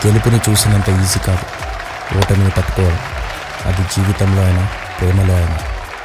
గెలుపుని చూసినంత ఈజీ కాదు ఓటమిని తట్టుకోవడం అది జీవితంలో అయినా ప్రేమలో అయినా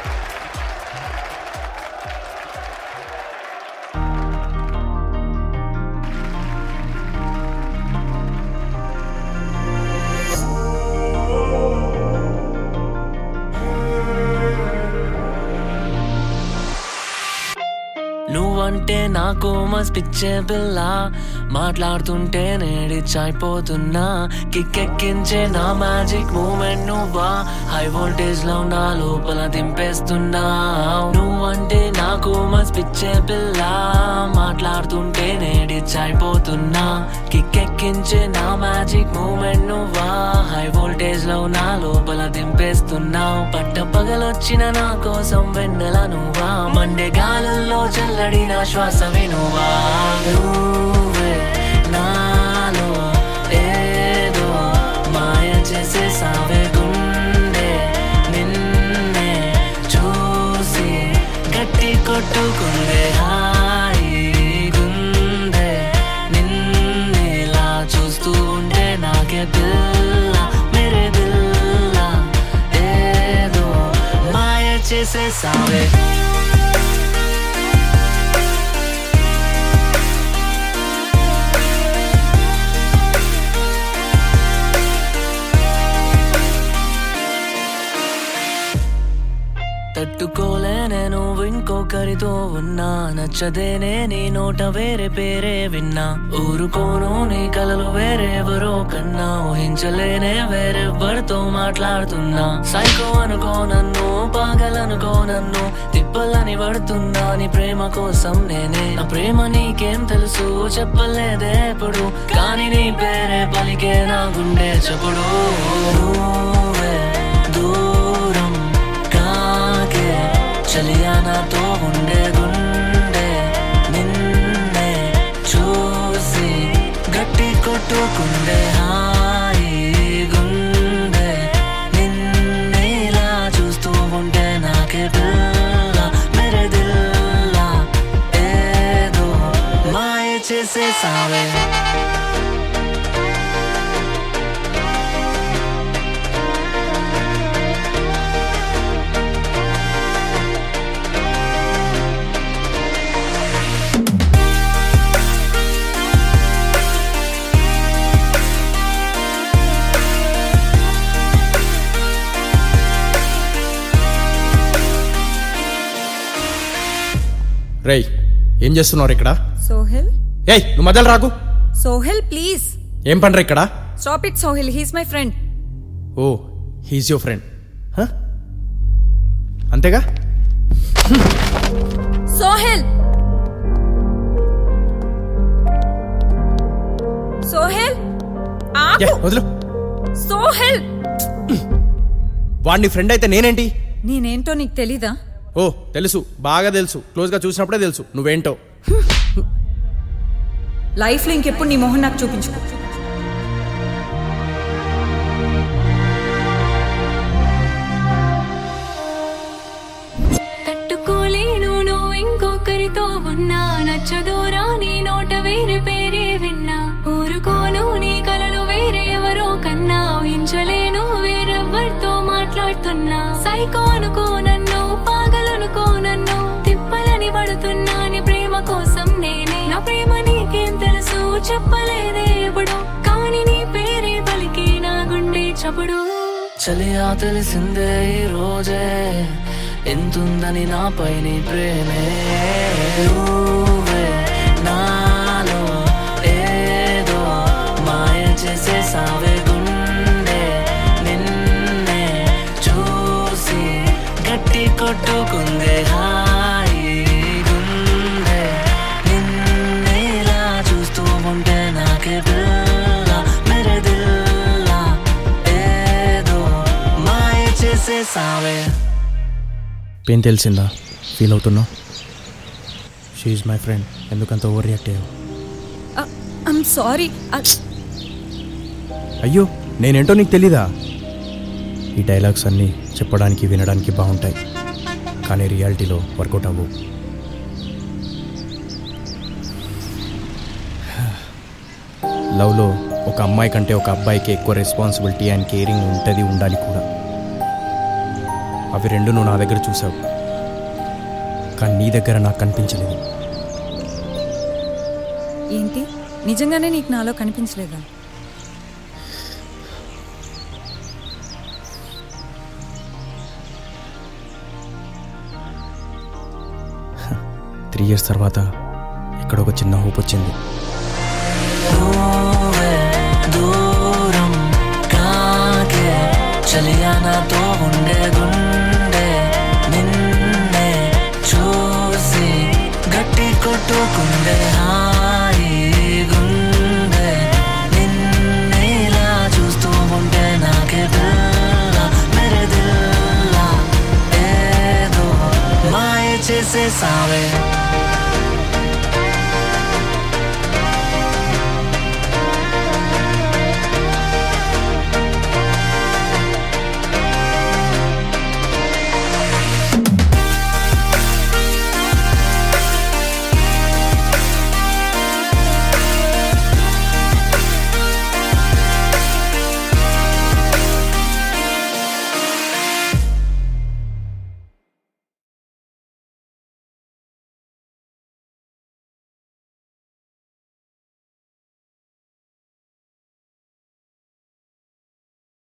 నువ్వంటే నాకు మస్ పిచ్చే పిల్ల మాట్లాడుతుంటే నేడిచ్చైపోతున్నా కిక్కెక్కించే నా మ్యాజిక్ మూమెంట్ నువ్వా హై వోల్టేజ్ లో నా లోపల దింపేస్తున్నా నువ్వంటే నాకు మస్ పిచ్చే పిల్ల మాట్లాడుతుంటే నేడిచ్చైపోతున్నా కిక్కెక్కించే నా మ్యాజిక్ మూమెంట్ నువ్వా హై వోల్టేజ్ లో నా లోపల దింపేస్తున్నావు పట్ట పగలొచ్చిన నా కోసం వెన్నెల నువ్వా మండే గాలుల్లో చల్లడిన శ్వాస వినువా నువ్వే నాలో ఏదో మాయ చేసే సావే గుండె నిన్నే చూసి గట్టి కొట్టుకుందే హాయి గుండె నిన్నేలా చూస్తూ ఉంటే నాకే పిల్ల మేరే పిల్ల ఏదో మాయ చేసే సావే తట్టుకోలేనే నువ్వు ఇంకొకరితో ఉన్నా నచ్చదేనే నీ నోట వేరే పేరే విన్నా ఊరుకోను నీ కలలు వేరెవరో కన్నా ఊహించలేనే వేరెవ్వరితో మాట్లాడుతున్నా సైకో అనుకో నన్ను పాగలనుకో నన్ను తిప్పలని పడుతున్నా నీ ప్రేమ కోసం నేనే నా ప్రేమ నీకేం తెలుసు చెప్పలేదే ఎప్పుడు కానీ నీ పేరే పలికే నా గుండె చెప్పుడు నువ్వే దూరం కాకే చలియా నాతో ఉండే గుండె నిన్నే చూసి గట్టి కొట్టుకుండే హాయి గుండె నిన్నేలా చూస్తూ ఉంటే నాకే పిల్ల మెరే దిల్లా ఏదో మాయ చేసే సావే రేయ్ ఏం చేస్తున్నారు ఇక్కడ సోహెల్ ఏయ్ నువ్వు మధ్యలో రాకు సోహెల్ ప్లీజ్ ఏం పండ్రా ఇక్కడ stop it Sohail he's my friend oh he's your friend అంతేగా సోహెల్ సోహెల్ ఏ, ఆగు వదిలు సోహెల్ వాడిని ఫ్రెండ్ అయితే నేనేంటి నేనేంటో నీకు తెలీదా ఓ తెలుసు బాగా తెలుసు క్లోజ్గా చూసినప్పుడే తెలుసు నువ్వేంటో లైఫ్లో ఇంకెప్పుడు నీ మొహం నాకు చూపించుకో తట్టుకోలేను నువ్వు ఇంకొకరితో ఉన్నా నచ్చదూరా నీ నోట వేరే పేరే విన్నా ఊరుకోను నీ కలలు వేరే ఎవరో కన్నా ఊహించలేను వేరెవ్వరితో మాట్లాడుతున్నా సైకో అనుకో నన్ను పాగలనుకో నన్ను తిప్పలని పడుతున్నా నీ ప్రేమ కోసం నేనే నా ప్రేమ నీకేం తెలుసు చెప్పలేదే ఎప్పుడు కానీ నీ పేరే పలికి నా గుండె చప్పుడు చలియా తెలిసిందే ఈ రోజే ఎంతుందని నాపై నీ ప్రేమే నువ్వే నాలో ఏదో మాయ చేసే సావే గుండె నిన్నే చూసి గట్టి కొట్టుకుందే హాయి గుండె నిన్నేలా చూస్తూ ఉంటే నాకే పిల్ల మెరే దిల్లా ఏదో మాయ చేసే సావే పెయిన్ తెలిసిందా ఫీల్ అవుతున్నావు షీఈ్ మై ఫ్రెండ్ ఎందుకంత ఓవర్ రియాక్ట్ అయ్యావు ఐమ్ సారీ అయ్యో నేనేంటో నీకు తెలీదా ఈ డైలాగ్స్ అన్నీ చెప్పడానికి వినడానికి బాగుంటాయి కానీ రియాలిటీలో వర్కౌట్ అవ్వవు లవ్లో ఒక అమ్మాయి కంటే ఒక అబ్బాయికి ఎక్కువ రెస్పాన్సిబిలిటీ అండ్ కేరింగ్ ఉంటుంది ఉండాలి కూడా అవి రెండు నువ్వు నా దగ్గర చూసావు కానీ నీ దగ్గర నాకు కనిపించలేదు ఏంటి నిజంగానే నీకు నాలో కనిపించలేదా త్రీ ఇయర్స్ తర్వాత ఇక్కడ ఒక చిన్న హోప్ వచ్చింది నువ్వే దూరం కాకే చలియా నాతో ఉండే గుండె నిన్నే చూసి గట్టి కొట్టుకుండే హాయి గుండె నిన్నేలా చూస్తూ ఉంటే నాకే పిల్ల మెరే దిల్లా ఏదో మాయ చేసేసావే